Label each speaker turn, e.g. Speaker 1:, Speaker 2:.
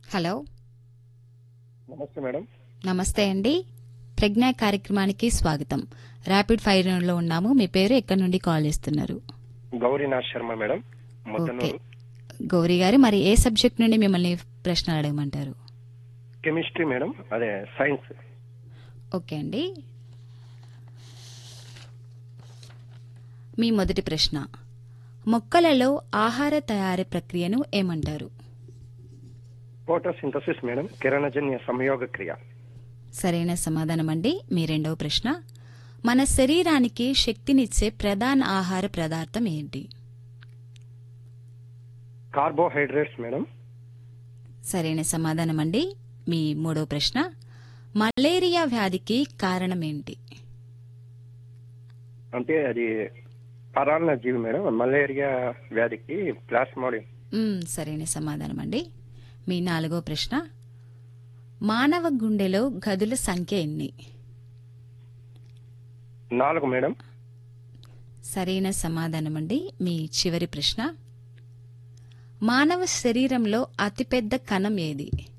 Speaker 1: hello
Speaker 2: నమస్తే madam
Speaker 1: నమస్తే అండి ప్రజ్ఞ కార్యక్రమానికి స్వాగతం ర్యాపిడ్ ఫైర్ లో ఉన్నాము మీ పేరు ఎక్కడి నుండి కాల్ చేస్తున్నారు
Speaker 2: గౌరీనాథ్ శర్మ మేడం
Speaker 1: ఓకే
Speaker 2: మొత్తనూరు
Speaker 1: గౌరీ గారు మరి ఏ సబ్జెక్ట్ నుండి మిమ్మల్ని ప్రశ్నలు అడగమంటారు
Speaker 2: కెమిస్ట్రీ మేడం అదే సైన్స్
Speaker 1: ఓకే అండి మీ మొదటి ప్రశ్న మొక్కలలో ఆహార తయారీ ప్రక్రియను ఏమంటారు
Speaker 2: ఫోటోసింథసిస్ మేడం కిరణజన్య సంయోగ క్రియ
Speaker 1: సరైన సమాధానం అండి మీ రెండవ ప్రశ్న మన శరీరానికి శక్తినిచ్చే ప్రధాన ఆహార పదార్థం ఏంటి
Speaker 2: కార్బోహైడ్రేట్స్ మేడం
Speaker 1: సరైన సమాధానం అండి మీ మూడవ ప్రశ్న మలేరియా వ్యాధికి కారణం ఏంటి
Speaker 2: అంటే అది పరాన్న జీవి మేడం మలేరియా వ్యాధికి ప్లాస్మోడియం
Speaker 1: మ్మ్, సరైన సమాధానం అండి మీ నాలుగో ప్రశ్న మానవ గుండెలో గదుల సంఖ్య ఎన్ని
Speaker 2: నాలుగు మేడం
Speaker 1: సరైన సమాధానం అండి మీ చివరి ప్రశ్న మానవ శరీరంలో అతిపెద్ద కణం ఏది